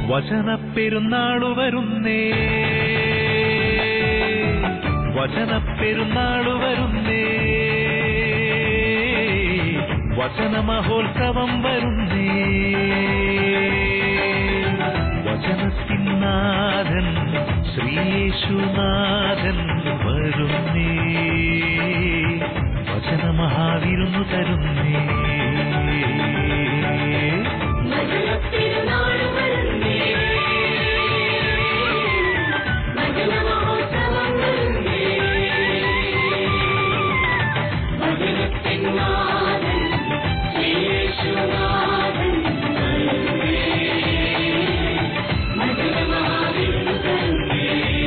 വചന പെരുന്നാളു വരുന്നേ വചന പെരുന്നാളു വരുന്നേ വചന മഹോത്സവം വരുന്നേ വചനത്തിനാഥൻ ശ്രീയേശുനാഥൻ വരുന്നേ വചന മഹാവിരുന്നു തരുന്നേ മധുരത്തിരുനാൾ വരുന്നേ മധുര മഹോത്സവം വരുന്നേ മധുരത്തിനാഥൻ ശ്രീയേശുനാഥൻ വരുന്നേ മധുര മഹാവിരുന്നു തരുന്നേ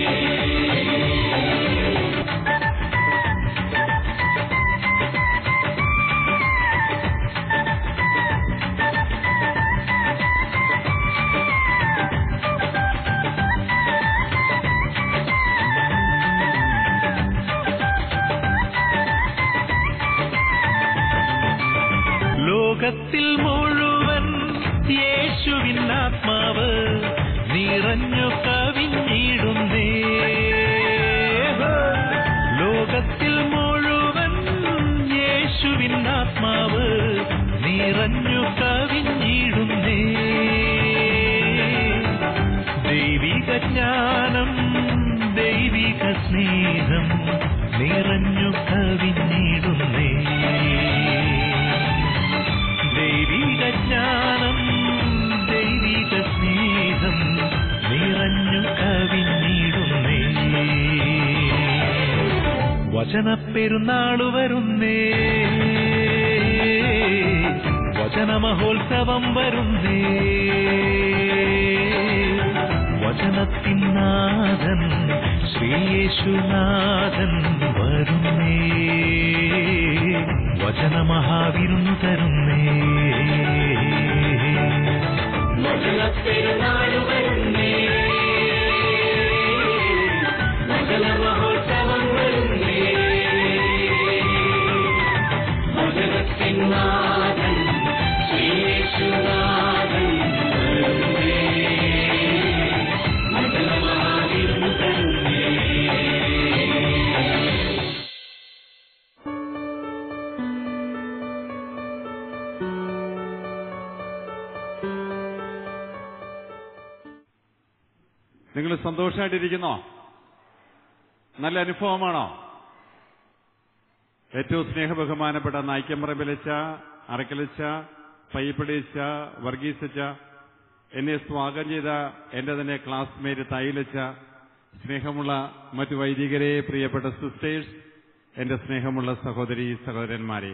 ലോകത്തിൽ മുഴുവൻ യേശുവിൻ ആത്മാവ് നിറഞ്ഞു കവിഞ്ഞിടുന്നേ ലോകത്തിൽ മുഴുവൻ യേശുവിൻ ആത്മാവ് നിറഞ്ഞു കവിഞ്ഞിടുന്നേ ദൈവിക ജ്ഞാനം ദൈവിക സ്നേഹം നിറഞ്ഞു കവിഞ്ഞിടുന്നേ ദൈവിക ജ്ഞാനം ദൈവിക സ്നേഹം നിറഞ്ഞു കവിഞ്ഞിടുന്നേ വചന പെരുന്നാളു വരുന്നേ വചന മഹോത്സവം വരുന്നേ വചനത്തിനാഥൻ ശ്രീയേശുനാഥൻ വരുന്നേ വചന മഹാവിരുന്നു തരുന്നേ മധുരത്തിരുനാൾ വരുന്നേ മധുര മഹോത്സവം വരുന്നേ മധുരത്തിനാഥൻ ശ്രീയേശുനാഥൻ വരുന്നേ മധുര മഹാവിരുന്നു തരുന്നേ നിങ്ങൾ സന്തോഷമായിട്ടിരിക്കുന്നോ നല്ല അനുഭവമാണോ ഏറ്റവും സ്നേഹബഹുമാനപ്പെട്ട നായ്ക്കമ്പറമ്പിലച്ച അറക്കലച്ച പയ്യപ്പടിച്ച വർഗീസച്ച എന്നെ സ്വാഗതം ചെയ്ത എന്റെ തന്നെ ക്ലാസ്മേറ്റ് തൈലച്ച സ്നേഹമുള്ള മറ്റു വൈദികരെ പ്രിയപ്പെട്ട സിസ്റ്റേഴ്സ് എന്റെ സ്നേഹമുള്ള സഹോദരി സഹോദരന്മാരെ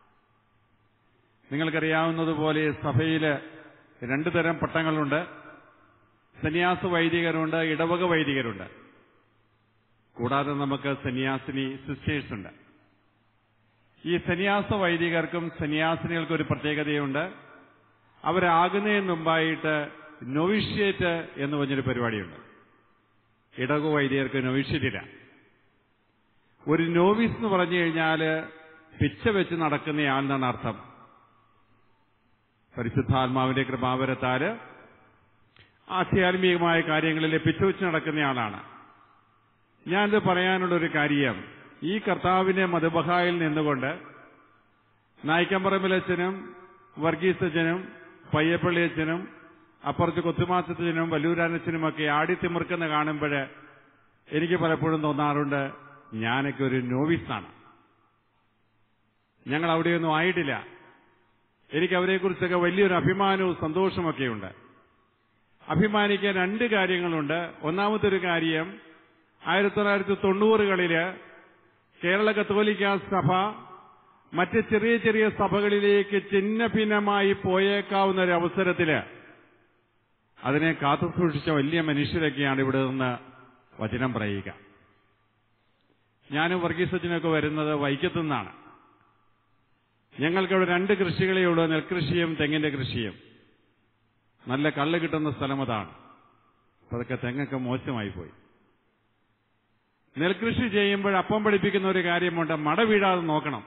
നിങ്ങൾക്കറിയാവുന്നതുപോലെ സഭയില് രണ്ടു തരം പട്ടങ്ങളുണ്ട് സന്യാസ വൈദികരുണ്ട് ഇടവക വൈദികരുണ്ട് കൂടാതെ നമുക്ക് സന്യാസിനി സിസ്റ്റേഴ്സ് ഉണ്ട് ഈ സന്യാസ വൈദികർക്കും സന്യാസിനികൾക്കും ഒരു പ്രത്യേകതയുണ്ട് അവരാകുന്നതിന് മുമ്പായിട്ട് നൊവിഷ്യേറ്റ് എന്ന് പറഞ്ഞൊരു പരിപാടിയുണ്ട് ഇടവക വൈദികർക്ക് നൊവിഷ്യേറ്റ് ഇല്ല ഒരു നോവിസ് എന്ന് പറഞ്ഞു കഴിഞ്ഞാൽ പിച്ച വെച്ച് നടക്കുന്നയാളെന്നാണ് അർത്ഥം പരിശുദ്ധാത്മാവിന്റെ കൃപാവരത്താല് ആധ്യാത്മികമായ കാര്യങ്ങളിൽ പിച്ചുവെച്ച് നടക്കുന്നയാളാണ് ഞാനിത് പറയാനുള്ള ഒരു കാര്യം ഈ കർത്താവിന്റെ മധുബഹായിൽ നിന്നുകൊണ്ട് നായിക്കമ്പറമ്പിലച്ഛനും വർഗീസച്ചനും പയ്യപ്പള്ളിയച്ഛനും അപ്പുറത്ത് കൊത്തുമാസത്തിനും വല്ലൂരാനച്ഛനുമൊക്കെ ആടിത്തിമിർക്കുന്ന കാണുമ്പോൾ എനിക്ക് പലപ്പോഴും തോന്നാറുണ്ട് ഞാനൊക്കെ ഒരു നോവിസാണ് ഞങ്ങൾ അവിടെയൊന്നും ആയിട്ടില്ല എനിക്ക് അവരെക്കുറിച്ചൊക്കെ വലിയൊരു അഭിമാനവും സന്തോഷമൊക്കെയുണ്ട് അഭിമാനിക്കാൻ രണ്ട് കാര്യങ്ങളുണ്ട് ഒന്നാമത്തെ ഒരു കാര്യം ആയിരത്തി തൊള്ളായിരത്തി തൊണ്ണൂറുകളില് കേരള കത്തോലിക്ക സഭ മറ്റ് ചെറിയ ചെറിയ സഭകളിലേക്ക് ചിഹ്ന ഭിന്നമായി പോയേക്കാവുന്ന ഒരു അവസരത്തില് അതിനെ കാത്തു സൂക്ഷിച്ച വലിയ മനുഷ്യരൊക്കെയാണ് ഇവിടെ നിന്ന് വചനം പറയുക ഞാനും വർഗീസത്തിനൊക്കെ വരുന്നത് വൈക്കത്തുനിന്നാണ് ഞങ്ങൾക്കിവിടെ രണ്ട് കൃഷികളേ ഉള്ളൂ നെൽകൃഷിയും തെങ്ങിന്റെ കൃഷിയും നല്ല കള്ള് കിട്ടുന്ന സ്ഥലം അതാണ് അപ്പൊ അതൊക്കെ തെങ്ങൊക്കെ മോശമായി പോയി നെൽകൃഷി ചെയ്യുമ്പോൾ അപ്പം പഠിപ്പിക്കുന്ന ഒരു കാര്യമുണ്ട് മട വീഴാതെ നോക്കണം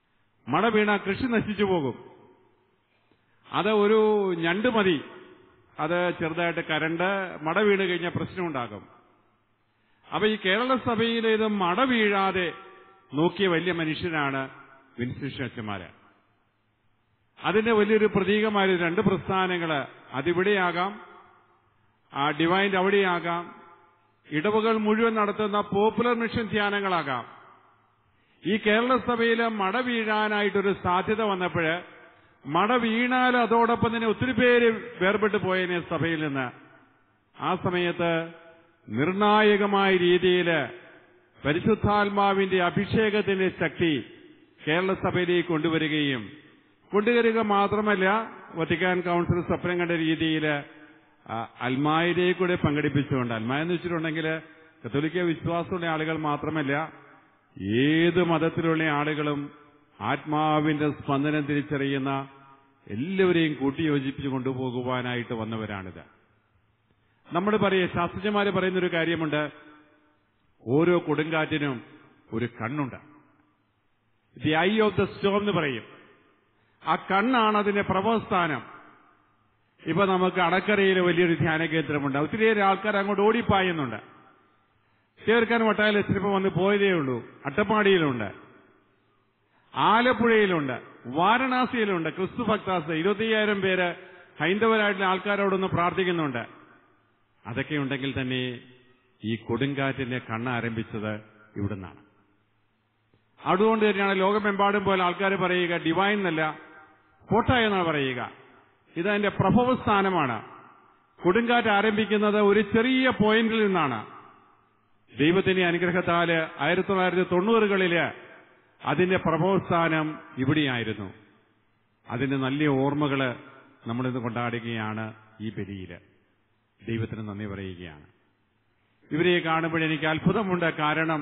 മട വീണ കൃഷി നശിച്ചു പോകും അത് ഒരു ഞണ്ട് മതി അത് ചെറുതായിട്ട് കരണ്ട് മട വീണ് കഴിഞ്ഞാൽ പ്രശ്നമുണ്ടാകും അപ്പൊ ഈ കേരള സഭയിൽ ഇത് മട വീഴാതെ നോക്കിയ വലിയ മനുഷ്യനാണ് വിൻസിഷൻ അച്ഛന്മാര് അതിന്റെ വലിയൊരു പ്രതീകമായ രണ്ട് പ്രസ്ഥാനങ്ങള് അതിവിടെയാകാം ആ ഡിവൈൻഡ് അവിടെയാകാം ഇടവുകൾ മുഴുവൻ നടത്തുന്ന പോപ്പുലർ മിഷൻ ധ്യാനങ്ങളാകാം ഈ കേരള സഭയിൽ മട വീഴാനായിട്ടൊരു സാധ്യത വന്നപ്പോൾ മട വീണാൽ അതോടൊപ്പം തന്നെ ഒത്തിരി പേര് വേർപെട്ടു പോയതിനെ സഭയിൽ നിന്ന് ആ സമയത്ത് നിർണായകമായ രീതിയിൽ പരിശുദ്ധാത്മാവിന്റെ അഭിഷേകത്തിന്റെ ശക്തി കേരള സഭയിലേക്ക് കൊണ്ടുവരികയും കൊണ്ടുവരിക മാത്രമല്ല വത്തിക്കാൻ കൗൺസിൽ സ്വപ്നം കണ്ട രീതിയിൽ അൽമായരെ കൂടെ പങ്കെടുപ്പിച്ചുകൊണ്ട് അൽമായ എന്ന് വെച്ചിട്ടുണ്ടെങ്കിൽ കത്തോലിക്ക വിശ്വാസമുള്ള ആളുകൾ മാത്രമല്ല ഏത് മതത്തിലുള്ള ആളുകളും ആത്മാവിന്റെ സ്പന്ദനം തിരിച്ചറിയുന്ന എല്ലാവരെയും കൂട്ടിയോജിപ്പിച്ച് കൊണ്ടുപോകുവാനായിട്ട് വന്നവരാണിത് നമ്മൾ പറയേ ശാസ്ത്രജ്ഞന്മാര് പറയുന്നൊരു കാര്യമുണ്ട് ഓരോ കൊടുങ്കാറ്റിനും ഒരു കണ്ണുണ്ട് the eye of the storm എന്ന് പറയും ആ കണ്ണാണ് അതിന്റെ പ്രഭവസ്ഥാനം ഇപ്പൊ നമുക്ക് അടക്കരയിൽ വലിയൊരു ധ്യാന കേന്ദ്രമുണ്ട് ഒത്തിരിയേറെ ആൾക്കാർ അങ്ങോട്ട് ഓടിപ്പായുന്നുണ്ട് ചേർക്കാൻ വട്ടായാലും ചിലപ്പോൾ വന്ന് പോയതേ ഉള്ളൂ അട്ടപ്പാടിയിലുണ്ട് ആലപ്പുഴയിലുണ്ട് വാരണാസിയിലുണ്ട് ക്രിസ്തു ഭക്താസ് ഇരുപത്തിയ്യായിരം പേര് ഹൈന്ദവരായിട്ടുള്ള ആൾക്കാരോടൊന്ന് പ്രാർത്ഥിക്കുന്നുണ്ട് അതൊക്കെ ഉണ്ടെങ്കിൽ തന്നെ ഈ കൊടുങ്കാറ്റിന്റെ കണ്ണ് ആരംഭിച്ചത് ഇവിടുന്നാണ് അതുകൊണ്ട് തന്നെയാണ് ലോകമെമ്പാടും പോലെ ആൾക്കാർ പറയുക ഡിവൈൻ എന്നല്ല കോട്ട എന്നാണ് പറയുക ഇതതിന്റെ പ്രഭവസ്ഥാനമാണ് കൊടുങ്കാറ്റ് ആരംഭിക്കുന്നത് ഒരു ചെറിയ പോയിന്റിൽ നിന്നാണ് ദൈവത്തിന്റെ അനുഗ്രഹത്താല് ആയിരത്തി തൊള്ളായിരത്തി തൊണ്ണൂറുകളില് അതിന്റെ പ്രഭവസ്ഥാനം ഇവിടെയായിരുന്നു അതിന്റെ നല്ല ഓർമ്മകള് നമ്മളിന്ന് കൊണ്ടാടുകയാണ് ഈ ബലിയില് ദൈവത്തിന് നന്ദി പറയുകയാണ് ഇവരെ കാണുമ്പോൾ എനിക്ക് അത്ഭുതമുണ്ട് കാരണം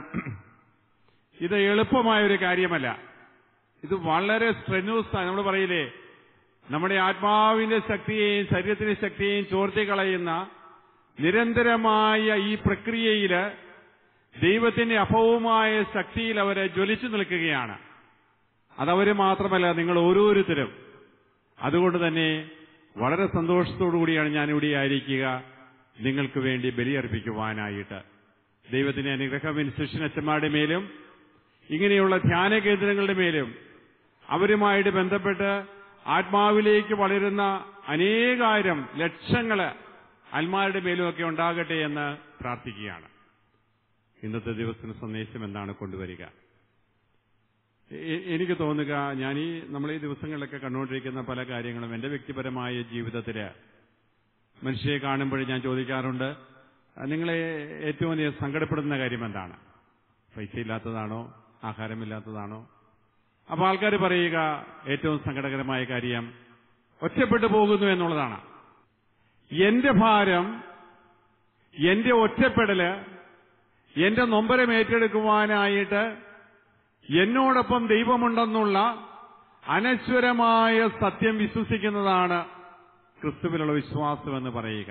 ഇത് എളുപ്പമായ ഒരു കാര്യമല്ല ഇത് വളരെ സ്ട്രെന്യൂസ് നമ്മൾ പറയില്ലേ നമ്മുടെ ആത്മാവിന്റെ ശക്തിയെയും ശരീരത്തിന്റെ ശക്തിയെയും ചോർത്തി കളയുന്ന നിരന്തരമായ ഈ പ്രക്രിയയില് ദൈവത്തിന്റെ അഭവമായ ശക്തിയിൽ അവരെ ജ്വലിച്ചു നിൽക്കുകയാണ് അതവര് മാത്രമല്ല നിങ്ങൾ ഓരോരുത്തരും അതുകൊണ്ട് തന്നെ വളരെ സന്തോഷത്തോടു കൂടിയാണ് ഞാൻ ഇവിടെ ആയിരിക്കുക നിങ്ങൾക്ക് വേണ്ടി ബലിയർപ്പിക്കുവാനായിട്ട് ദൈവത്തിന്റെ അനുഗ്രഹം ശിഷ്യനച്ചന്മാരുടെ മേലും ഇങ്ങനെയുള്ള ധ്യാന കേന്ദ്രങ്ങളുടെ മേലും അവരുമായിട്ട് ബന്ധപ്പെട്ട് ആത്മാവിലേക്ക് വളരുന്ന അനേകായിരം ലക്ഷങ്ങള് ആത്മാരുടെ മേലുമൊക്കെ ഉണ്ടാകട്ടെ എന്ന് പ്രാർത്ഥിക്കുകയാണ് ഇന്നത്തെ ദിവസത്തിന് സന്ദേശം എന്താണ് കൊണ്ടുവരിക എ- എനിക്ക് തോന്നുക ഞാൻ ഈ നമ്മൾ ഈ ദിവസങ്ങളിലൊക്കെ കണ്ടുകൊണ്ടിരിക്കുന്ന പല കാര്യങ്ങളും എന്റെ വ്യക്തിപരമായ ജീവിതത്തില് മനുഷ്യരെ കാണുമ്പോൾ ഞാൻ ചോദിക്കാറുണ്ട് "ആ, നിങ്ങളെ ഏറ്റവും അധികം സങ്കടപ്പെടുന്ന കാര്യം എന്താണ് പൈസ ഇല്ലാത്തതാണോ ആഹാരമില്ലാത്തതാണോ അപ്പൊ ആൾക്കാർ പറയുക ഏറ്റവും സങ്കടകരമായ കാര്യം ഒറ്റപ്പെട്ടു പോകുന്നു എന്നുള്ളതാണ് എന്റെ ഭാരം എന്റെ ഒറ്റപ്പെടല് എന്റെ നൊമ്പരം ഏറ്റെടുക്കുവാനായിട്ട് എന്നോടൊപ്പം ദൈവമുണ്ടെന്നുള്ള അനശ്വരമായ സത്യം വിശ്വസിക്കുന്നതാണ് ക്രിസ്തുവിലുള്ള വിശ്വാസം എന്ന് പറയുക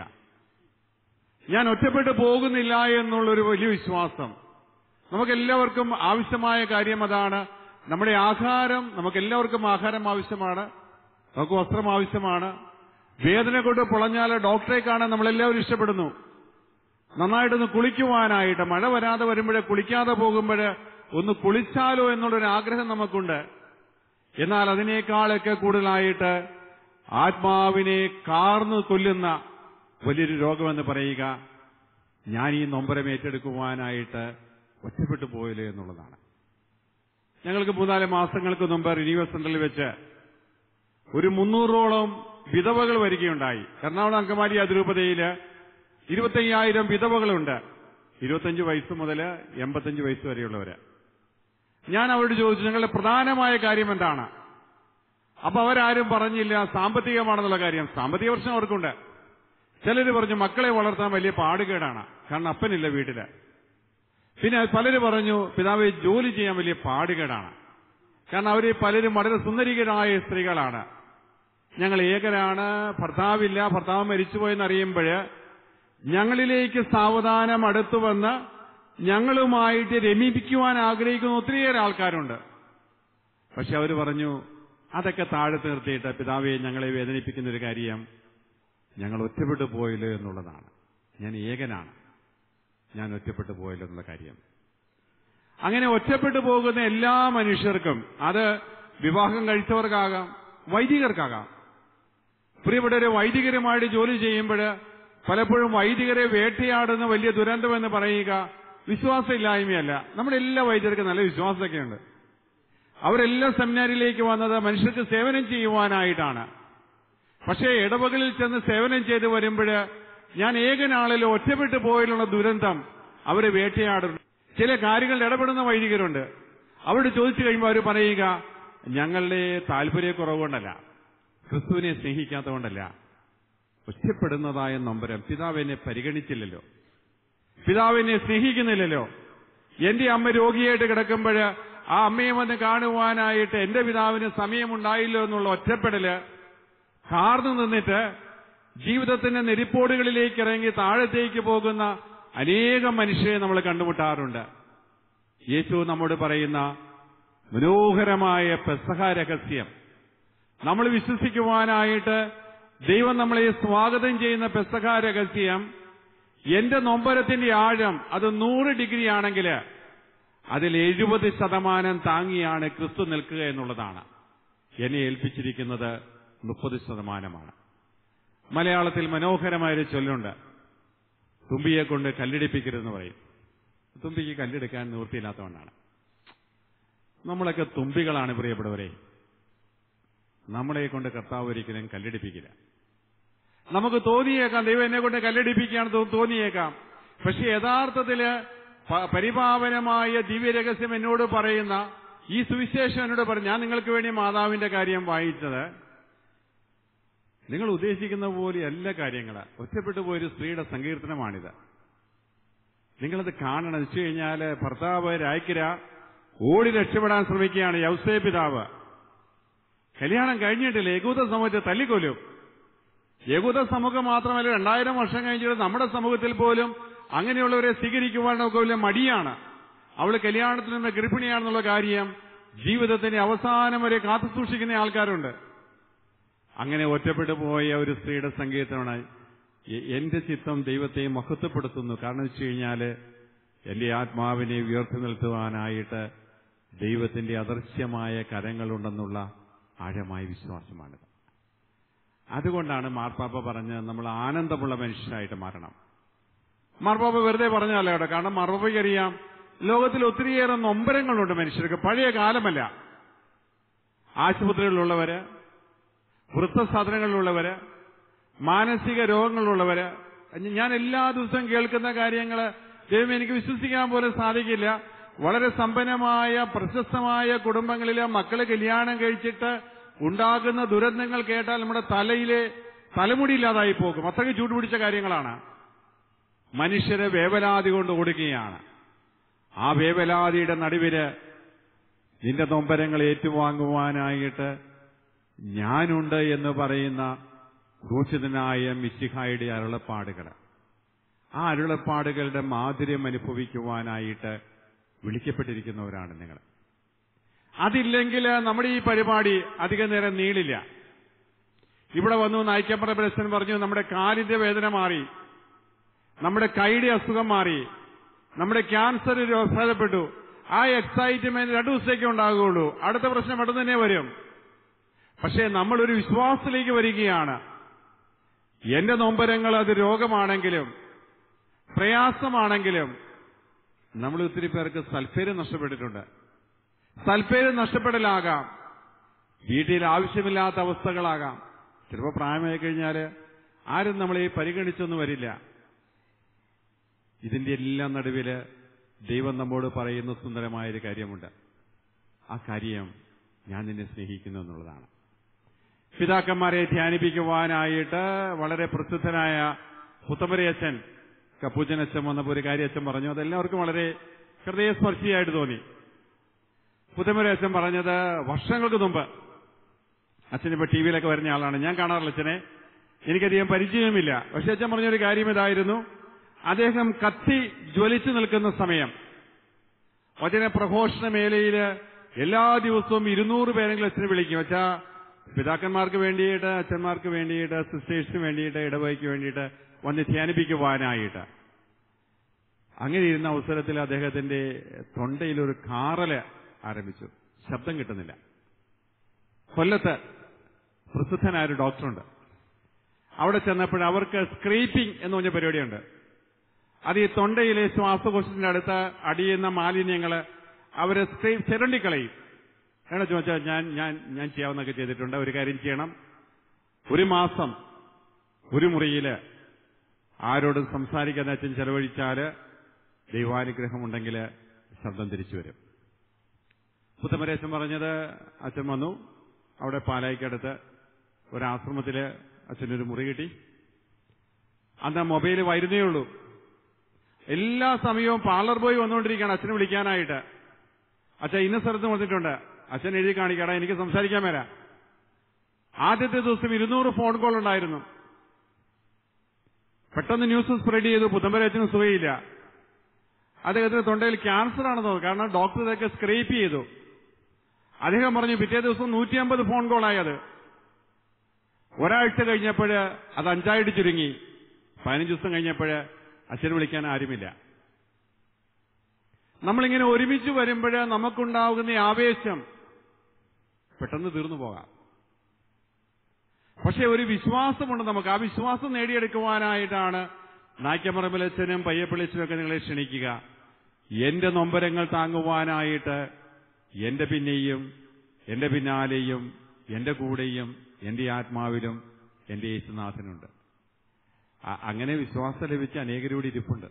ഞാൻ ഒറ്റപ്പെട്ടു പോകുന്നില്ല എന്നുള്ളൊരു വലിയ വിശ്വാസം നമുക്കെല്ലാവർക്കും ആവശ്യമായ കാര്യം അതാണ് നമ്മുടെ ആഹാരം നമുക്കെല്ലാവർക്കും ആഹാരം ആവശ്യമാണ് നമുക്ക് വസ്ത്രം ആവശ്യമാണ് വേദന കൊണ്ട് പൊളഞ്ഞാൽ ഡോക്ടറെ കാണാൻ നമ്മളെല്ലാവരും ഇഷ്ടപ്പെടുന്നു നന്നായിട്ടൊന്ന് കുളിക്കുവാനായിട്ട് മഴ വരാതെ വരുമ്പോഴേ കുളിക്കാതെ പോകുമ്പോൾ ഒന്ന് കുളിച്ചാലോ എന്നുള്ളൊരു ആഗ്രഹം നമുക്കുണ്ട് എന്നാൽ അതിനേക്കാളൊക്കെ കൂടുതലായിട്ട് ആത്മാവിനെ കാർന്നു കൊല്ലുന്ന വലിയൊരു രോഗമെന്ന് പറയുക ഞാൻ ഈ നൊമ്പരം ഏറ്റെടുക്കുവാനായിട്ട് ഒറ്റപ്പെട്ടു പോയില്ലേ എന്നുള്ളതാണ് ഞങ്ങൾക്ക് മൂന്നാല് മാസങ്ങൾക്ക് മുമ്പ് റിന്യൂവൽ സെന്ററിൽ വെച്ച് ഒരു മുന്നൂറോളം വിധവകൾ വരികയുണ്ടായി എറണാകുളം അങ്കമാലി അതിരൂപതയില് ഇരുപത്തയ്യായിരം വിധവകളുണ്ട് ഇരുപത്തഞ്ച് വയസ്സ് മുതൽ എൺപത്തഞ്ച് വയസ്സ് വരെയുള്ളവര് ഞാൻ അവരോട് ചോദിച്ചു നിങ്ങളുടെ പ്രധാനമായ കാര്യം എന്താണ് അപ്പൊ അവരാരും പറഞ്ഞില്ല സാമ്പത്തികമാണെന്നുള്ള കാര്യം സാമ്പത്തിക പ്രശ്നം അവർക്കുണ്ട് ചിലര് പറഞ്ഞു മക്കളെ വളർത്താൻ വലിയ പാടുകേടാണ് കാരണം അപ്പനില്ല വീട്ടില് പിന്നെ പലര് പറഞ്ഞു പിതാവെ ജോലി ചെയ്യാൻ വലിയ പാടുകേടാണ് കാരണം അവര് പലരും വളരെ സുന്ദരികരായ സ്ത്രീകളാണ് ഞങ്ങൾ ഏകരാണ് ഭർത്താവില്ല ഭർത്താവ് മരിച്ചുപോയെന്നറിയുമ്പോൾ ഞങ്ങളിലേക്ക് സാവധാനം അടുത്തു വന്ന് ഞങ്ങളുമായിട്ട് രമിപ്പിക്കുവാൻ ആഗ്രഹിക്കുന്ന ഒത്തിരിയേറെ ആൾക്കാരുണ്ട് പക്ഷെ അവർ പറഞ്ഞു അതൊക്കെ താഴെ നിർത്തിയിട്ട് പിതാവെ ഞങ്ങളെ വേദനിപ്പിക്കുന്ന ഒരു കാര്യം ഞങ്ങൾ ഒറ്റപ്പെട്ടു പോയല്ലോ എന്നുള്ളതാണ് ഞാൻ ഏകനാണ് ഞാൻ ഒറ്റപ്പെട്ടു പോയല്ലോ എന്നുള്ള കാര്യം അങ്ങനെ ഒറ്റപ്പെട്ടു പോകുന്ന എല്ലാ മനുഷ്യർക്കും അത് വിവാഹം കഴിച്ചവർക്കാകാം വൈദികർക്കാകാം പ്രിയപ്പെട്ടവരെ വൈദികരുമായിട്ട് ജോലി ചെയ്യുമ്പോൾ പലപ്പോഴും വൈദികരെ വേട്ടയാടുന്ന വലിയ ദുരന്തമെന്ന് പറയുക വിശ്വാസമില്ലായ്മയല്ല നമ്മുടെ എല്ലാ വൈദ്യർക്കും നല്ല വിശ്വാസമൊക്കെയുണ്ട് അവരെല്ലാം സെമിനാരിലേക്ക് വന്നത് മനുഷ്യർക്ക് സേവനം ചെയ്യുവാനായിട്ടാണ് പക്ഷേ ഇടവകളിൽ ചെന്ന് സേവനം ചെയ്ത് വരുമ്പോൾ ഞാൻ ഏകനാളിൽ ഒറ്റപ്പെട്ടു പോയുള്ള ദുരന്തം അവരെ വേട്ടയാടുന്നു ചില കാര്യങ്ങളിൽ ഇടപെടുന്ന വൈദികരുണ്ട് അവരോട് ചോദിച്ചു കഴിയുമ്പോൾ അവർ പറയുക ഞങ്ങളുടെ താല്പര്യക്കുറവുകൊണ്ടല്ല ക്രിസ്തുവിനെ സ്നേഹിക്കാത്തതുകൊണ്ടല്ല ഒറ്റപ്പെടുന്നതായ നമ്പരം പിതാവ് എന്നെ പരിഗണിച്ചില്ലല്ലോ പിതാവ് എന്നെ സ്നേഹിക്കുന്നില്ലല്ലോ എന്റെ അമ്മ രോഗിയായിട്ട് കിടക്കുമ്പോൾ ആ അമ്മയെ വന്ന് കാണുവാനായിട്ട് എന്റെ പിതാവിന് സമയമുണ്ടായില്ലോ എന്നുള്ള ഒറ്റപ്പെടല് കാർന്നു നിന്നിട്ട് ജീവിതത്തിന്റെ നെരിപ്പോടുകളിലേക്ക് ഇറങ്ങി താഴത്തേക്ക് പോകുന്ന അനേകം മനുഷ്യരെ നമ്മൾ കണ്ടുമുട്ടാറുണ്ട് യേശു നമ്മോട് പറയുന്ന മനോഹരമായ പെസഹ രഹസ്യം നമ്മൾ വിശ്വസിക്കുവാനായിട്ട് ദൈവം നമ്മളെ സ്വാഗതം ചെയ്യുന്ന പെസഹ രഹസ്യം എന്റെ നൊമ്പരത്തിന്റെ ആഴം അത് നൂറ് ഡിഗ്രി ആണെങ്കിൽ അതിൽ എഴുപത് ശതമാനം താങ്ങിയാണ് ക്രിസ്തു നിൽക്കുക എന്നുള്ളതാണ് എന്നെ ഏൽപ്പിച്ചിരിക്കുന്നത് മുപ്പത് ശതമാനമാണ് മലയാളത്തിൽ മനോഹരമായൊരു ചൊല്ലുണ്ട് തുമ്പിയെ കൊണ്ട് കല്ലിടിപ്പിക്കരുതെന്ന് പറയും തുമ്പിക്ക് കല്ലെടുക്കാൻ നിവൃത്തിയില്ലാത്തതുകൊണ്ടാണ് നമ്മളൊക്കെ തുമ്പികളാണ് പ്രിയപ്പെട്ടവരെ നമ്മളെ കൊണ്ട് കർത്താവ് ഒരിക്കലും കല്ലെടുപ്പിക്കില്ല നമുക്ക് തോന്നിയേക്കാം ദൈവം എന്നെ കൊണ്ട് കല്ലെടുപ്പിക്കുകയാണെന്ന് തോ- തോന്നിയേക്കാം പക്ഷെ യഥാർത്ഥത്തില് പ- പരിപാവനമായ ദിവ്യരഹസ്യം എന്നോട് പറയുന്ന ഈ സുവിശേഷം എന്നോട് പറഞ്ഞു ഞാൻ നിങ്ങൾക്ക് വേണ്ടി മാതാവിന്റെ കാര്യം വായിച്ചത് നിങ്ങൾ ഉദ്ദേശിക്കുന്ന പോലെ എല്ലാ കാര്യങ്ങൾ ഒറ്റപ്പെട്ടു പോയൊരു സ്ത്രീയുടെ സങ്കീർത്തനമാണിത് നിങ്ങളത് കാണണം എന്ന് വെച്ച് കഴിഞ്ഞാല് ഭർത്താവ് രായ്ക്കര ഓടി രക്ഷപ്പെടാൻ ശ്രമിക്കുകയാണ് യൗസേ പിതാവ് കല്യാണം കഴിഞ്ഞിട്ടില്ല യകൂത സമൂഹത്തെ തല്ലിക്കൊല്ലും യകൂത സമൂഹം മാത്രമല്ല രണ്ടായിരം വർഷം കഴിഞ്ഞിട്ട് നമ്മുടെ സമൂഹത്തിൽ പോലും അങ്ങനെയുള്ളവരെ സ്വീകരിക്കുവാനൊക്കെ വലിയ മടിയാണ് അവൾ കല്യാണത്തിൽ നിന്ന് ഗർഭിണിയാണെന്നുള്ള കാര്യം ജീവിതത്തിന്റെ അവസാനം വരെ കാത്തു സൂക്ഷിക്കുന്ന ആൾക്കാരുണ്ട് അങ്ങനെ ഒറ്റപ്പെട്ടു പോയ ഒരു സ്ത്രീയുടെ സങ്കീർത്തനമാണ് എ- എന്റെ ചിത്തം ദൈവത്തെ മഹത്വപ്പെടുത്തുന്നു കാരണം വെച്ച് കഴിഞ്ഞാല് എന്റെ ആത്മാവിനെ ഉയർത്തി നിർത്തുവാനായിട്ട് ദൈവത്തിന്റെ അദൃശ്യമായ കരങ്ങളുണ്ടെന്നുള്ള ആഴമായ വിശ്വാസമാണിത് അതുകൊണ്ടാണ് മാർപ്പാപ്പ പറഞ്ഞ് നമ്മൾ ആനന്ദമുള്ള മനുഷ്യരായിട്ട് മാറണം മാർപ്പാപ്പ വെറുതെ പറഞ്ഞല്ല കേട്ടോ കാരണം മാർപ്പാപ്പയ്ക്ക് അറിയാം ലോകത്തിൽ ഒത്തിരിയേറെ നൊമ്പരങ്ങളുണ്ട് മനുഷ്യർക്ക് പഴയ കാലമല്ല ആശുപത്രികളിലുള്ളവര് വൃത്തസാധനങ്ങളിലുള്ളവര് മാനസിക രോഗങ്ങളുള്ളവര് ഞാൻ എല്ലാ ദിവസവും കേൾക്കുന്ന കാര്യങ്ങള് ദൈവം എനിക്ക് വിശ്വസിക്കാൻ പോലും സാധിക്കില്ല വളരെ സമ്പന്നമായ പ്രശസ്തമായ കുടുംബങ്ങളിലെ മക്കള് കല്യാണം കഴിച്ചിട്ട് ഉണ്ടാകുന്ന ദുരന്തങ്ങൾ കേട്ടാൽ നമ്മുടെ തലയിലെ തലമുടിയില്ലാതായി പോകും അത്രയ്ക്ക് ചൂടുപിടിച്ച കാര്യങ്ങളാണ് മനുഷ്യരെ വേവലാതി കൊണ്ട് ഓടുകയാണ് ആ വേവലാതിയുടെ നടുവില് നിന്റെ നൊമ്പരങ്ങൾ ഏറ്റുവാങ്ങുവാനായിട്ട് ഞാനുണ്ട് എന്ന് പറയുന്ന ക്രൂശിതനായ മിശിഹായുടെ അരുളപ്പാടുകൾ ആ അരുളപ്പാടുകളുടെ മാധുര്യം അനുഭവിക്കുവാനായിട്ട് വിളിക്കപ്പെട്ടിരിക്കുന്നവരാണ് നിങ്ങൾ അതില്ലെങ്കിൽ നമ്മുടെ ഈ പരിപാടി അധിക നേരം നീളില്ല ഇവിടെ വന്നു നായിക്കപ്പറ പ്രസൻ പറഞ്ഞു നമ്മുടെ കാലിന്റെ വേദന മാറി നമ്മുടെ കൈയുടെ അസുഖം മാറി നമ്മുടെ ക്യാൻസർ ഭേദപ്പെട്ടു ആ എക്സൈറ്റ്മെന്റ് രണ്ടു ദിവസത്തേക്ക് ഉണ്ടാകുകയുള്ളൂ അടുത്ത പ്രശ്നം പെട്ടെന്ന് തന്നെ വരും പക്ഷേ നമ്മളൊരു വിശ്വാസത്തിലേക്ക് വരികയാണ് എന്റെ നൊമ്പരങ്ങൾ അത് രോഗമാണെങ്കിലും പ്രയാസമാണെങ്കിലും നമ്മൾ ഒത്തിരി പേർക്ക് സൽപ്പേര് നഷ്ടപ്പെട്ടിട്ടുണ്ട് സൽപ്പേര് നഷ്ടപ്പെടലാകാം വീട്ടിൽ ആവശ്യമില്ലാത്ത അവസ്ഥകളാകാം ചിലപ്പോൾ പ്രായമായി കഴിഞ്ഞാൽ ആരും നമ്മളെ പരിഗണിച്ചൊന്നും വരില്ല ഇതിന്റെ എല്ലാം നടുവില് ദൈവം നമ്മോട് പറയുന്ന സുന്ദരമായൊരു കാര്യമുണ്ട് ആ കാര്യം ഞാൻ നിന്നെ സ്നേഹിക്കുന്നു എന്നുള്ളതാണ് പിതാക്കന്മാരെ ധ്യാനിപ്പിക്കുവാനായിട്ട് വളരെ പ്രസിദ്ധനായ പുത്തമരയച്ചൻ കപ്പൂച്ചനച്ചൻ വന്നപ്പോൾ ഒരു കാര്യം അച്ഛൻ പറഞ്ഞു അതെല്ലാവർക്കും വളരെ ഹൃദയസ്പർശിയായിട്ട് തോന്നി പുത്തമരയച്ചൻ പറഞ്ഞത് വർഷങ്ങൾക്ക് മുമ്പ് അച്ഛനിപ്പോ ടി വിയിലൊക്കെ വരുന്ന ആളാണ് ഞാൻ കാണാറില്ല അച്ഛനെ എനിക്കധികം പരിചയമില്ല പക്ഷെ അച്ഛൻ പറഞ്ഞൊരു കാര്യം ഇതായിരുന്നു അദ്ദേഹം കത്തി ജ്വലിച്ചു നിൽക്കുന്ന സമയം വചന പ്രഘോഷണ മേലയില് എല്ലാ ദിവസവും ഇരുന്നൂറ് പേരെങ്കിലും അച്ഛനെ വിളിക്കും വെച്ചാ പിതാക്കന്മാർക്ക് വേണ്ടിയിട്ട് അച്ഛന്മാർക്ക് വേണ്ടിയിട്ട് സിസ്റ്റേഴ്സിന് വേണ്ടിയിട്ട് ഇടവകയ്ക്ക് വേണ്ടിയിട്ട് വന്ന് ധ്യാനിപ്പിക്കുവാനായിട്ട് അങ്ങനെ ഇരുന്ന അവസരത്തിൽ അദ്ദേഹത്തിന്റെ തൊണ്ടയിൽ ഒരു കാറല് ആരംഭിച്ചു ശബ്ദം കിട്ടുന്നില്ല കൊല്ലത്ത് പ്രസിദ്ധനായ ഒരു ഡോക്ടറുണ്ട് അവിടെ ചെന്നപ്പോൾ അവർക്ക് സ്ക്രീപ്പിംഗ് എന്ന് പറഞ്ഞ പരിപാടിയുണ്ട് അത് ഈ തൊണ്ടയിലെ ശ്വാസകോശത്തിന്റെ അടുത്ത് അടിയുന്ന മാലിന്യങ്ങൾ അവര് സ്ക്രീപ്പ് ചിരണ്ടിക്കളയും എന്നാ ചോദിച്ചാൽ ഞാൻ ഞാൻ ഞാൻ ചെയ്യാവുന്നൊക്കെ ചെയ്തിട്ടുണ്ട് ഒരു കാര്യം ചെയ്യണം ഒരു മാസം ഒരു മുറിയില് ആരോടും സംസാരിക്കാതെ അച്ഛൻ ചെലവഴിച്ചാല് ദൈവാനുഗ്രഹമുണ്ടെങ്കിൽ ശബ്ദം തിരിച്ചു വരും പുത്തമരേശൻ പറഞ്ഞത് അച്ഛൻ വന്നു അവിടെ പാലായിക്കടുത്ത് ഒരാശ്രമത്തില് അച്ഛനൊരു മുറി കിട്ടി അന്ന് മൊബൈൽ വരുന്നേ ഉള്ളൂ എല്ലാ സമയവും പാർലർ ബോയ് വന്നുകൊണ്ടിരിക്കുകയാണ് അച്ഛനെ വിളിക്കാനായിട്ട് അച്ഛൻ ഇന്ന സ്ഥലത്ത് വന്നിട്ടുണ്ട് അച്ഛൻ എഴുതി കാണിക്കടാ എനിക്ക് സംസാരിക്കാൻ വരാം ആദ്യത്തെ ദിവസം ഇരുന്നൂറ് ഫോൺ കോൾ ഉണ്ടായിരുന്നു പെട്ടെന്ന് ന്യൂസ് സ്പ്രെഡ് ചെയ്തു പുത്തമ്പരച്ചന് സുഖയില്ല അദ്ദേഹത്തിന് തൊണ്ടയിൽ ക്യാൻസർ ആണെന്ന് തോന്നുന്നു കാരണം ഡോക്ടർ ഇതൊക്കെ സ്ക്രേപ്പ് ചെയ്തു അദ്ദേഹം പറഞ്ഞു പിറ്റേ ദിവസം നൂറ്റി അമ്പത് ഫോൺ കോളായത് ഒരാഴ്ച കഴിഞ്ഞപ്പോൾ അത് അഞ്ചായിട്ട് ചുരുങ്ങി പതിനഞ്ച് ദിവസം കഴിഞ്ഞപ്പോൾ അച്ഛനെ വിളിക്കാൻ ആരുമില്ല നമ്മളിങ്ങനെ ഒരുമിച്ച് വരുമ്പോൾ നമുക്കുണ്ടാകുന്ന ഈ ആവേശം പെട്ടെന്ന് തീർന്നു പോകാം പക്ഷെ ഒരു വിശ്വാസമുണ്ട് നമുക്ക് ആ വിശ്വാസം നേടിയെടുക്കുവാനായിട്ടാണ് നായ്ക്കമറമ്പലച്ചനും പയ്യപ്പള്ളിച്ചനും ഒക്കെ നിങ്ങളെ ക്ഷണിക്കുക എന്റെ നൊമ്പരങ്ങൾ താങ്ങുവാനായിട്ട് എന്റെ പിന്നെയും എന്റെ പിന്നാലെയും എന്റെ കൂടെയും എന്റെ ആത്മാവിലും എന്റെ യേശുനാഥനുണ്ട് അ- അങ്ങനെ വിശ്വാസം ലഭിച്ച അനേകരോട് ഇരിപ്പുണ്ട്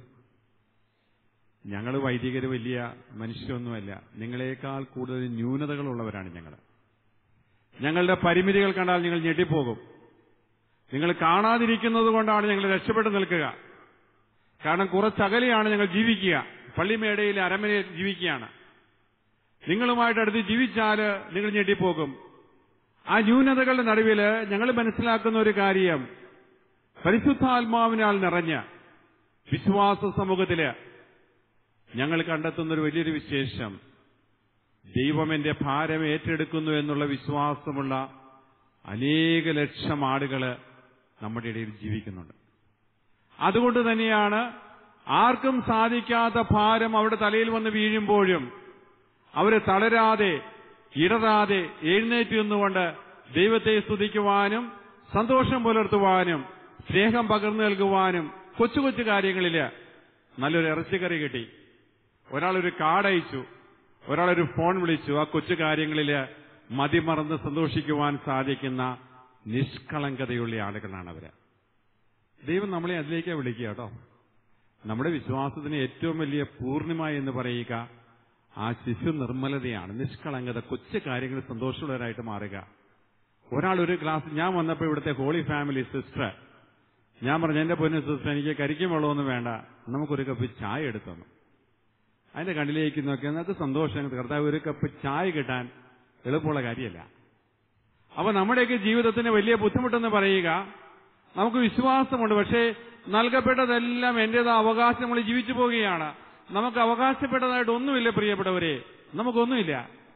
ഞങ്ങൾ വൈദികര് വലിയ മനുഷ്യരൊന്നുമല്ല നിങ്ങളെക്കാൾ കൂടുതൽ ന്യൂനതകളുള്ളവരാണ് ഞങ്ങൾ ഞങ്ങളുടെ പരിമിതികൾ കണ്ടാൽ നിങ്ങൾ ഞെട്ടിപ്പോകും നിങ്ങൾ കാണാതിരിക്കുന്നത് കൊണ്ടാണ് ഞങ്ങൾ രക്ഷപ്പെട്ടു നിൽക്കുക കാരണം കുറച്ചകലെയാണ് ഞങ്ങൾ ജീവിക്കുക പള്ളിമേടയിൽ അരമനയിൽ ജീവിക്കുകയാണ് നിങ്ങളുമായിട്ട് അടുത്ത് ജീവിച്ചാൽ നിങ്ങൾ ഞെട്ടിപ്പോകും ആ ന്യൂനതകളുടെ നടുവിൽ ഞങ്ങൾ മനസ്സിലാക്കുന്ന ഒരു കാര്യം പരിശുദ്ധാത്മാവിനാൽ നിറഞ്ഞ വിശ്വാസ സമൂഹത്തില് ഞങ്ങൾ കണ്ടെത്തുന്ന ഒരു വലിയൊരു വിശേഷം ദൈവം എന്റെ ഭാരം ഏറ്റെടുക്കുന്നു എന്നുള്ള വിശ്വാസമുള്ള അനേക ലക്ഷം ആളുകള് നമ്മുടെ ഇടയിൽ ജീവിക്കുന്നുണ്ട് അതുകൊണ്ട് തന്നെയാണ് ആർക്കും സാധിക്കാത്ത ഭാരം അവിടെ തലയിൽ വന്ന് വീഴുമ്പോഴും അവരെ തളരാതെ ഇടറാതെ എഴുന്നേറ്റ് നിന്നുകൊണ്ട് ദൈവത്തെ സ്തുതിക്കുവാനും സന്തോഷം പുലർത്തുവാനും സ്നേഹം പകർന്നു നൽകുവാനും കൊച്ചു കൊച്ചു കാര്യങ്ങളില് നല്ലൊരു ഇറച്ചിക്കറി കിട്ടി ഒരാളൊരു കാർഡ് അയച്ചു ഒരാളൊരു ഫോൺ വിളിച്ചു ആ കൊച്ചു കാര്യങ്ങളില് മതിമറന്ന് സന്തോഷിക്കുവാൻ സാധിക്കുന്ന നിഷ്കളങ്കതയുള്ള ആളുകളാണ് അവര് ദൈവം നമ്മളെ അതിലേക്ക് വിളിക്കുക കേട്ടോ നമ്മുടെ വിശ്വാസത്തിന് ഏറ്റവും വലിയ പൂർണിമ എന്ന് പറയുക ആ ശിശു നിർമ്മലതയാണ് നിഷ്കളങ്കത കൊച്ചു കാര്യങ്ങൾ സന്തോഷമുള്ളവരായിട്ട് മാറുക ഒരാൾ ഒരു ഗ്ലാസ് ഞാൻ വന്നപ്പോൾ ഇവിടുത്തെ ഹോളി ഫാമിലി സിസ്റ്റർ ഞാൻ പറഞ്ഞു എന്റെ പൊന്നു സിസ്റ്റർ എനിക്ക് കരിക്കും വെള്ളമൊന്നും വേണ്ട നമുക്കൊരു കപ്പ് ചായ എടുത്തു തന്നു അതിന്റെ കണ്ണിലേക്ക് നോക്കി അത് സന്തോഷം കർത്താവ് ഒരു കപ്പ് ചായ കിട്ടാൻ എളുപ്പമുള്ള കാര്യമല്ല അപ്പൊ നമ്മുടെയൊക്കെ ജീവിതത്തിന് വലിയ ബുദ്ധിമുട്ടെന്ന് പറയുക നമുക്ക് വിശ്വാസമുണ്ട് പക്ഷേ നൽകപ്പെട്ടതെല്ലാം എന്റേത് അവകാശം നമ്മൾ ജീവിച്ചു പോവുകയാണ് നമുക്ക് അവകാശപ്പെട്ടതായിട്ട് ഒന്നുമില്ല പ്രിയപ്പെട്ടവരെ നമുക്കൊന്നുമില്ല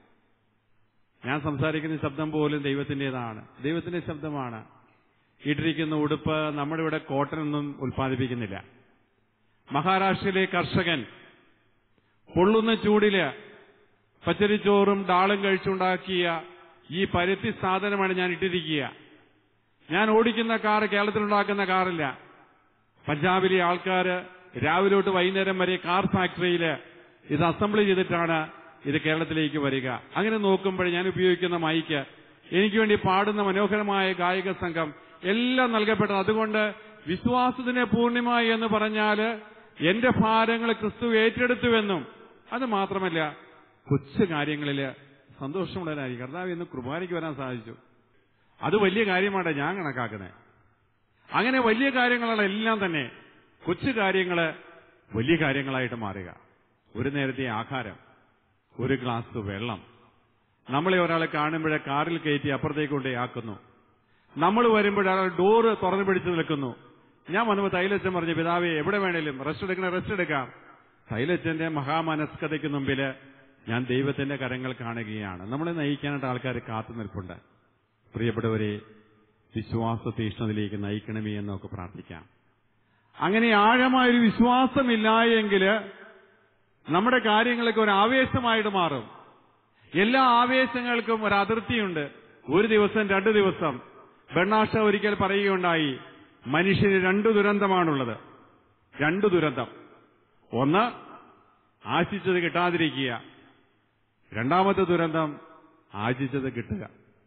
ഞാൻ സംസാരിക്കുന്ന ശബ്ദം പോലും ദൈവത്തിന്റേതാണ് ദൈവത്തിന്റെ ശബ്ദമാണ് ഇട്ടിരിക്കുന്ന ഉടുപ്പ് നമ്മുടെ ഇവിടെ കോട്ടനൊന്നും ഉൽപ്പാദിപ്പിക്കുന്നില്ല മഹാരാഷ്ട്രയിലെ കർഷകൻ പൊള്ളുന്ന ചൂടില് പച്ചരിച്ചോറും ഡാളും കഴിച്ചുണ്ടാക്കിയ ഈ പരുത്തി സാധനമാണ് ഞാൻ ഇട്ടിരിക്കുക ഞാൻ ഓടിക്കുന്ന കാർ കേരളത്തിലുണ്ടാക്കുന്ന കാറില്ല പഞ്ചാബിലെ ആൾക്കാര് രാവിലെ തൊട്ട് വൈകുന്നേരം വരെ കാർ ഫാക്ടറിയിൽ ഇത് അസംബിൾ ചെയ്തിട്ടാണ് ഇത് കേരളത്തിലേക്ക് വരിക അങ്ങനെ നോക്കുമ്പോൾ ഞാൻ ഉപയോഗിക്കുന്ന മൈക്ക് എനിക്ക് വേണ്ടി പാടുന്ന മനോഹരമായ ഗായക സംഘം എല്ലാം നൽകപ്പെട്ടത് അതുകൊണ്ട് വിശ്വാസത്തിന് പൂർണിമായി എന്ന് പറഞ്ഞാല് എന്റെ ഭാരങ്ങൾ ക്രിസ്തു ഏറ്റെടുത്തുവെന്നും അത് മാത്രമല്ല കൊച്ചു കാര്യങ്ങളില് സന്തോഷമുള്ളവരായിരിക്കും കർത്താവ് ഇന്ന് കുർബാനയ്ക്ക് വരാൻ സാധിച്ചു അത് വലിയ കാര്യമാണ് ഞാൻ കണക്കാക്കുന്നത് അങ്ങനെ വലിയ കാര്യങ്ങളാണ് എല്ലാം തന്നെ കൊച്ചു കാര്യങ്ങള് വലിയ കാര്യങ്ങളായിട്ട് മാറുക ഒരു നേരത്തെ ആഹാരം ഒരു ഗ്ലാസ് വെള്ളം നമ്മളെ ഒരാളെ കാണുമ്പോഴേ കാറിൽ കയറ്റി അപ്പുറത്തേക്ക് കൊണ്ടേ ആക്കുന്നു നമ്മൾ വരുമ്പോഴാൾ ഡോറ് തുറന്നു പിടിച്ചു നിൽക്കുന്നു ഞാൻ വന്നപ്പോൾ തൈലച്ചൻ പറഞ്ഞു പിതാവേ എവിടെ വേണേലും റെസ്റ്റ് എടുക്കണേ റെസ്റ്റ് എടുക്കാം തൈലച്ചന്റെ മഹാമനസ്കതയ്ക്ക് മുമ്പില് ഞാൻ ദൈവത്തിന്റെ കരങ്ങൾ കാണുകയാണ് നമ്മളെ നയിക്കാനായിട്ട് ആൾക്കാർ കാത്തു നിൽപ്പുണ്ട് പ്രിയപ്പെട്ടവരെ വിശ്വാസ തീഷ്ണതയിലേക്ക് നയിക്കണമേ എന്നൊക്കെ പ്രാർത്ഥിക്കാം അങ്ങനെ ആഴമായൊരു വിശ്വാസമില്ല എങ്കിൽ നമ്മുടെ കാര്യങ്ങളൊക്കെ ഒരു ആവേശമായിട്ട് മാറും എല്ലാ ആവേശങ്ങൾക്കും ഒരു അതിർത്തിയുണ്ട് ഒരു ദിവസം രണ്ടു ദിവസം ബണ്ണാഷ ഒരിക്കൽ പറയുകയുണ്ടായി മനുഷ്യന് രണ്ടു ദുരന്തമാണുള്ളത് രണ്ടു ദുരന്തം ഒന്ന് ആശിച്ചത് കിട്ടാതിരിക്കുക രണ്ടാമത്തെ ദുരന്തം ആശിച്ചത് കിട്ടുക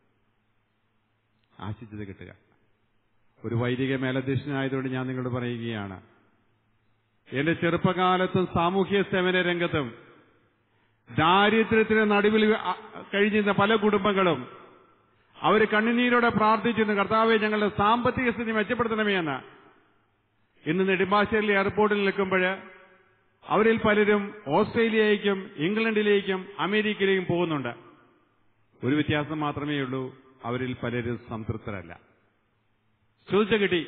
ആശിച്ചത് കിട്ടുക ഒരു വൈദിക മേലധ്യക്ഷനായതുകൊണ്ട് ഞാൻ നിങ്ങളോട് പറയുകയാണ് എന്റെ ചെറുപ്പകാലത്തും സാമൂഹ്യ സേവന രംഗത്തും ദാരിദ്ര്യത്തിന് നടുവിൽ അ- കഴിഞ്ഞിരുന്ന പല കുടുംബങ്ങളും അവർ കണ്ണുനീരോടെ പ്രാർത്ഥിച്ചിരുന്നു കർത്താവെ ഞങ്ങളുടെ സാമ്പത്തിക സ്ഥിതി മെച്ചപ്പെടുത്തണമേ എന്ന് ഇന്ന് നെടുമ്പാശ്ശേരി എയർപോർട്ടിൽ നിൽക്കുമ്പോൾ അവരിൽ പലരും ഓസ്ട്രേലിയയിലേക്കും ഇംഗ്ലണ്ടിലേക്കും അമേരിക്കയിലേക്കും പോകുന്നുണ്ട് ഒരു വ്യത്യാസം മാത്രമേ ഉള്ളൂ അവരിൽ പലരും സംതൃപ്തരല്ല ചോദിച്ച കിട്ടി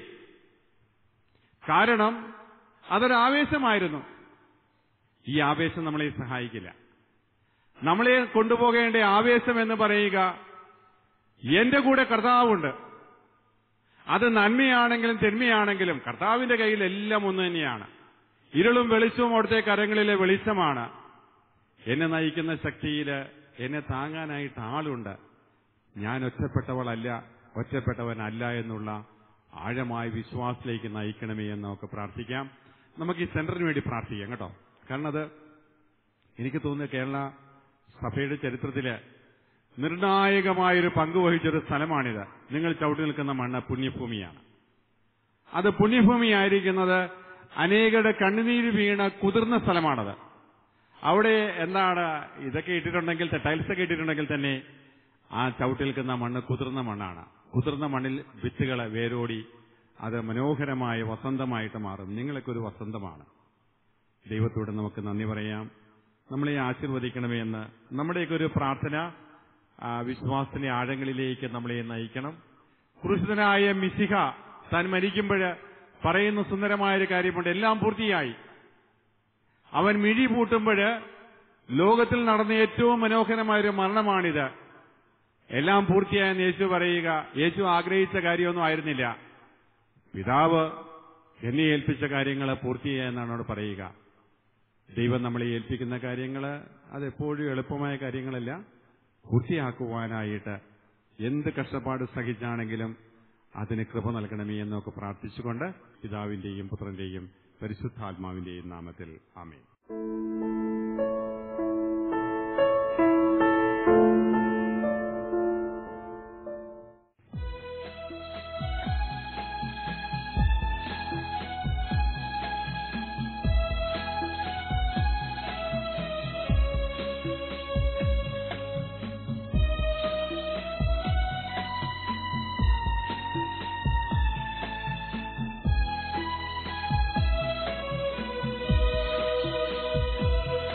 കാരണം അതൊരു ആവേശമായിരുന്നു ഈ ആവേശം നമ്മളെ സഹായിക്കില്ല നമ്മളെ കൊണ്ടുപോകേണ്ട ആവേശം എന്ന് പറയുക എന്റെ കൂടെ കർത്താവുണ്ട് അത് നന്മയാണെങ്കിലും തിന്മയാണെങ്കിലും കർത്താവിന്റെ കയ്യിൽ എല്ലാം ഒന്ന് തന്നെയാണ് ഇരുളും വെളിച്ചവും അവിടുത്തെ കരങ്ങളിലെ വെളിച്ചമാണ് എന്നെ നയിക്കുന്ന ശക്തിയിൽ എന്നെ താങ്ങാനായിട്ട് ആളുണ്ട് ഞാൻ ഒറ്റപ്പെട്ടവളല്ല ഒറ്റപ്പെട്ടവനല്ല എന്നുള്ള ആഴമായ വിശ്വാസത്തിലേക്ക് നയിക്കണമേ എന്ന് നമുക്ക് പ്രാർത്ഥിക്കാം നമുക്ക് ഈ സെന്ററിന് വേണ്ടി പ്രാർത്ഥിക്കാം കേട്ടോ കാരണം അത് എനിക്ക് തോന്നുന്നു കേരള സഭയുടെ ചരിത്രത്തില് നിർണായകമായൊരു പങ്കുവഹിച്ചൊരു സ്ഥലമാണിത് നിങ്ങൾ ചവിട്ടി നിൽക്കുന്ന മണ്ണ് പുണ്യഭൂമിയാണ് അത് പുണ്യഭൂമിയായിരിക്കുന്നത് അനേകരുടെ കണ്ണുനീര് വീണ കുതിർന്ന സ്ഥലമാണത് അവിടെ എന്താണ് ഇതൊക്കെ ഇട്ടിട്ടുണ്ടെങ്കിൽ ടൈൽസ് ഒക്കെ ഇട്ടിട്ടുണ്ടെങ്കിൽ തന്നെ ആ ചവിട്ടി നിൽക്കുന്ന മണ്ണ് കുതിർന്ന മണ്ണാണ് കുതിർന്ന മണ്ണിൽ വിത്തുകളെ വേരോടി അത് മനോഹരമായ വസന്തമായിട്ട് മാറും നിങ്ങളൊക്കെ ഒരു വസന്തമാണ് ദൈവത്തോട് നമുക്ക് നന്ദി പറയാം നമ്മളെ ആശീർവദിക്കണമേ എന്ന് നമ്മുടെയൊക്കെ ഒരു പ്രാർത്ഥന ആ, വിശ്വാസത്തിന്റെ ആഴങ്ങളിലേക്ക് നമ്മളെ നയിക്കണം ക്രൂശിതനായ മിശിഹ താൻ മരിക്കുമ്പോൾ പറയുന്ന സുന്ദരമായ ഒരു കാര്യമുണ്ട് എല്ലാം പൂർത്തിയായി അവൻ മിഴി പൂട്ടുമ്പോൾ ലോകത്തിൽ നടന്ന ഏറ്റവും മനോഹരമായൊരു മരണമാണിത് എല്ലാം പൂർത്തിയായെന്ന് യേശു പറയുക യേശു ആഗ്രഹിച്ച കാര്യമൊന്നും ആയിരുന്നില്ല പിതാവ് എന്നെ ഏൽപ്പിച്ച കാര്യങ്ങൾ പൂർത്തിയായെന്നാണ് അവിടെ പറയുക ദൈവം നമ്മളെ ഏൽപ്പിക്കുന്ന കാര്യങ്ങൾ അതെപ്പോഴും എളുപ്പമായ കാര്യങ്ങളല്ല പൂർത്തിയാക്കുവാനായിട്ട് എന്ത് കഷ്ടപ്പാട് സഹിച്ചാണെങ്കിലും അതിന് കൃപ നൽകണമേ എന്നൊക്കെ പ്രാർത്ഥിച്ചുകൊണ്ട് പിതാവിന്റെയും പുത്രന്റെയും പരിശുദ്ധാത്മാവിന്റെയും നാമത്തിൽ ആമേൻ യേശുവേ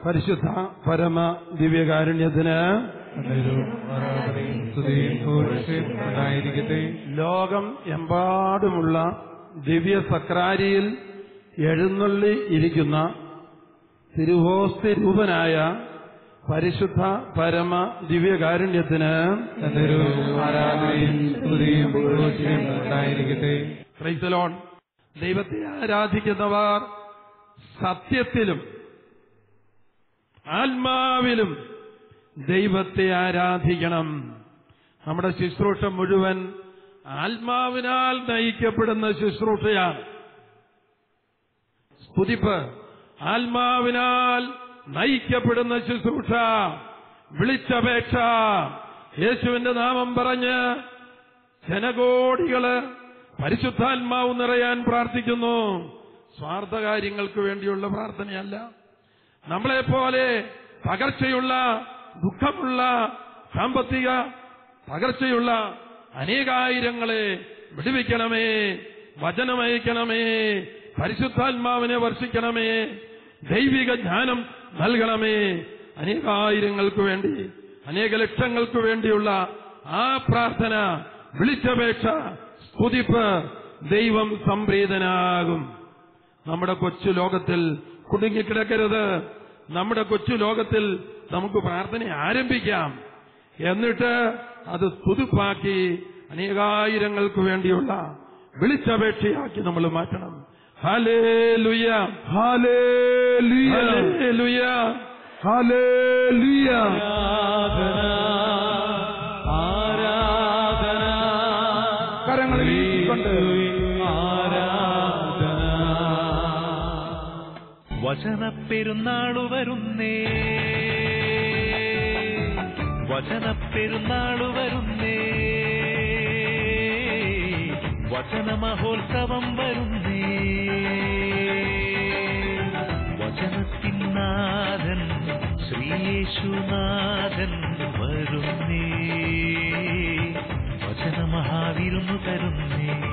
പരിശുദ്ധ പരമ ദിവ്യകാരുണ്യത്തിന് ഉണ്ടായിരിക്കട്ടെ ലോകം എമ്പാടുമുള്ള ദിവ്യ സക്രാരിയിൽ എഴുന്നള്ളി ഇരിക്കുന്ന തിരുവോസ്തി രൂപനായ പരിശുദ്ധ പരമ ദിവ്യകാരുണ്യത്തിന് എന്നൊരു ആരാധനയും സ്തുതിയും പുകഴ്ചയും ഉണ്ടായിരിക്കട്ടെ ക്രൈസ്തലോൺ ദൈവത്തെ ആരാധിക്കുന്നവർ സത്യത്തിലും ആത്മാവിലും ദൈവത്തെ ആരാധിക്കണം നമ്മുടെ ശുശ്രൂഷ മുഴുവൻ ആത്മാവിനാൽ നയിക്കപ്പെടുന്ന ശുശ്രൂഷയാണ് സ്തുതിപ്പ് ആത്മാവിനാൽ നയിക്കപ്പെടുന്ന ശുശ്രൂഷ വിളിച്ചപേക്ഷ യേശുവിന്റെ നാമം പറഞ്ഞ് ജനകോടികള് പരിശുദ്ധാത്മാവ് നിറയാൻ പ്രാർത്ഥിക്കുന്നു സ്വാർത്ഥ കാര്യങ്ങൾക്ക് വേണ്ടിയുള്ള പ്രാർത്ഥനയല്ല നമ്മളെപ്പോലെ പകർച്ചയുള്ള ദുഃഖമുള്ള സാമ്പത്തിക പകർച്ചയുള്ള അനേകായിരങ്ങളെ വിടുവിക്കണമേ വചനമയക്കണമേ പരിശുദ്ധാത്മാവിനെ വർഷിക്കണമേ ദൈവിക ജ്ഞാനം നൽകണമേ അനേകായിരങ്ങൾക്ക് വേണ്ടി അനേക ലക്ഷങ്ങൾക്ക് വേണ്ടിയുള്ള ആ പ്രാർത്ഥന വിളിച്ചപേക്ഷ സ്തുതിപ്പ് ദൈവം സംപ്രീതനാകും നമ്മുടെ കൊച്ചു ലോകത്തിൽ കുടുങ്ങിക്കിടക്കരുത് നമ്മുടെ കൊച്ചു ലോകത്തിൽ നമുക്ക് പ്രാർത്ഥന ആരംഭിക്കാം എന്നിട്ട് അത് സ്തുതിപ്പാക്കി അനേകായിരങ്ങൾക്ക് വേണ്ടിയുള്ള വിളിച്ചപേക്ഷയാക്കി നമ്മൾ മാറ്റണം ഹലേ ലുയ ഹാലേ ലുയ ഹാലേ കരങ്ങളിൽ കൊണ്ട് വചനപ്പെരുന്നാളു വരുന്നേ വചനപ്പെരുന്നാളു വരുന്നേ വചന മഹോത്സവം വരുന്നേ വചനത്തിനാഥൻ ശ്രീയേശുനാഥൻ വരുന്നേ വചന മഹാവിരുന്നു തരുന്നേ